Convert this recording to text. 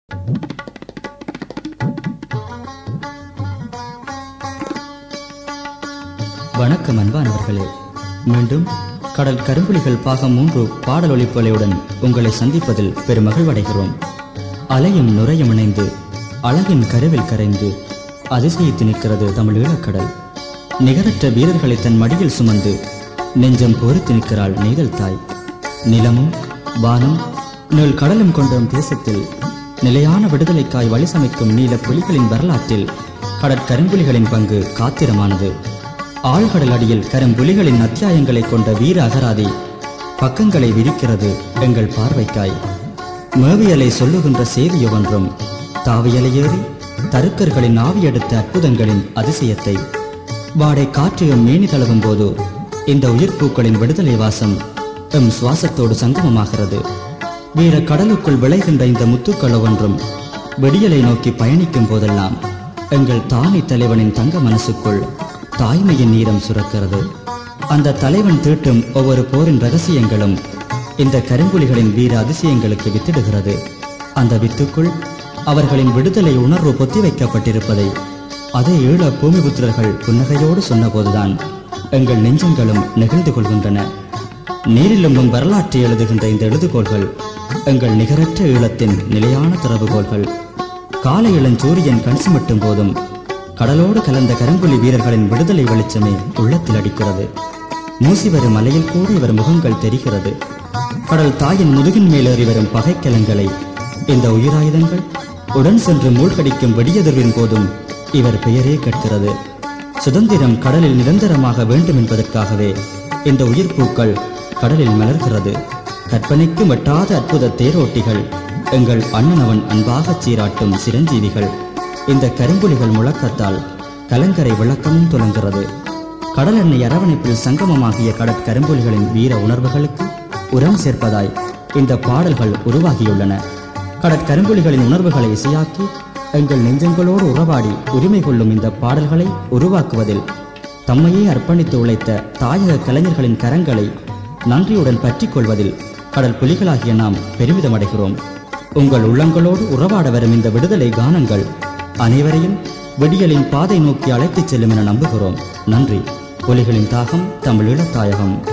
வணக்கம் அன்பானவர்களே மீண்டும் கடல் கரும்புலிகள் பாகம் மூன்று பாடல் ஒளிப்பலையுடன் உங்களை சந்திப்பதில் பெருமகிழ்வடைகிறோம் அலையும் நுரையும் இணைந்து அழகின் கருவில் கரைந்து அதிசயித்து நிற்கிறது தமிழ் ஈழக்கடல் நிகரற்ற வீரர்களை தன் மடியில் சுமந்து நெஞ்சம் பொறுத்து நிற்கிறாள் நெய்தல் தாய் நிலமும் வானம் நீள் கடலும் கொண்ட நம் தேசத்தில் நிலையான விடுதலைக்காய் வழி சமைக்கும் நீல புலிகளின் வரலாற்றில் கடற்கரும்புலிகளின் பங்கு காத்திரமானது ஆழ்கடல் அடியில் கரும்புலிகளின் அத்தியாயங்களை கொண்ட வீர அகராதி பக்கங்களை விரிக்கிறது எங்கள் பார்வைக்காய் மேவியலை சொல்லுகின்ற செய்தி ஒன்றும் தாவியலை ஏறி தருக்கர்களின் ஆவியெடுத்த அற்புதங்களின் அதிசயத்தை வாடை காற்று எம் மேனி தழுவும் போது இந்த உயிர்ப்பூக்களின் விடுதலை வாசம் எம் சுவாசத்தோடு சங்கமமாகிறது வீர கடலுக்குள் விளைகின்ற இந்த முத்துக்கள் ஒன்றும் விடியலை நோக்கி பயணிக்கும் போதெல்லாம் எங்கள் தானி தலைவனின் தங்க மனசுக்குள் தாய்மையின் நீரம் சுரக்கிறது அந்த தலைவன் தீட்டும் ஒவ்வொரு போரின் ரகசியங்களும் இந்த கரும்புலிகளின் வீர அதிசயங்களுக்கு வித்திடுகிறது அந்த வித்துக்குள் அவர்களின் விடுதலை உணர்வு பொத்தி வைக்கப்பட்டிருப்பதை அதே ஈழ பூமிபுத்திரர்கள் புன்னகையோடு சொன்னபோதுதான் எங்கள் நெஞ்சங்களும் நெகிழ்ந்து கொள்கின்றன நீரிலும்பும் வரலாற்றை எழுதுகின்ற இந்த எழுதுகோள்கள் எங்கள் நிகரற்ற ஈழத்தின் நிலையான திறவுகோள்கள் காலை இளஞ்சூரியன் கண் சிமிட்டும் போதும் கடலோடு கலந்த கரும்புலி வீரர்களின் விடுதலை வெளிச்சமே உள்ளத்தில் அடிக்கிறது மூசி வரும் மலையில் கூட இவர் முகங்கள் தெரிகிறது கடல் தாயின் முதுகின் மேலேறி வரும் பகைக்கலங்களை இந்த உயிராயுதங்கள் உடன் சென்று மூழ்கடிக்கும் வெடியதிர்வின் போதும் இவர் பெயரே கேட்கிறது சுதந்திரம் கடலில் நிரந்தரமாக வேண்டும் என்பதற்காகவே இந்த உயிர்ப்பூக்கள் கடலில் மலர்கிறது கற்பனைக்கு வெட்டாத அற்புத தேரோட்டிகள் எங்கள் அண்ணனவன் அன்பாகச் சீராட்டும் சிரஞ்சீவிகள் இந்த கரும்புலிகள் முழக்கத்தால் கலங்கரை விளக்கமும் துலங்குகிறது கடல் எண்ணெய் அரவணைப்பில் சங்கமமாகிய கடற்கரும்புலிகளின் வீர உணர்வுகளுக்கு உரம் சேர்ப்பதாய் இந்த பாடல்கள் உருவாகியுள்ளன கடற்கரும்புலிகளின் உணர்வுகளை இசையாக்கி எங்கள் நெஞ்சங்களோடு உறவாடி உரிமை கொள்ளும் இந்த பாடல்களை உருவாக்குவதில் தம்மையே அர்ப்பணித்து உழைத்த தாயக கலைஞர்களின் கரங்களை நன்றியுடன் பற்றிக் கொள்வதில் கடல் புலிகளாகிய நாம் பெருமிதம் அடைகிறோம் உங்கள் உள்ளங்களோடு உறவாட வரும் இந்த விடுதலை கானங்கள் அனைவரையும் விடியலின் பாதை நோக்கி அழைத்துச் செல்லும் என நம்புகிறோம் நன்றி புலிகளின் தாகம் தமிழீழத் தாயகம்